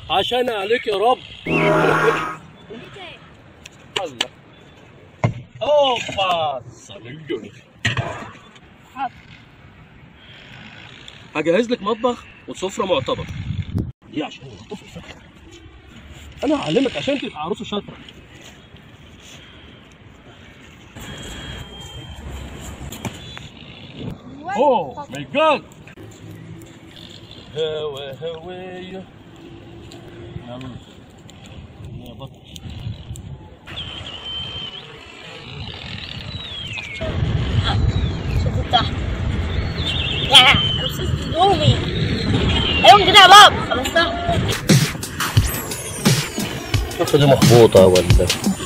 عشان عليك يا رب الله اوبا صليوني هجهز لك مطبخ وسفره معتبر دي عشان الطفل فاكر انا هعلمك عشان تبقى عروسه شاطره اوه ماي جاد هوا هوايا يلا يا بطل شوفوا تحت يا لبست هدومي ايوه كده يا بابا خلصتها دي مخبوطه ولا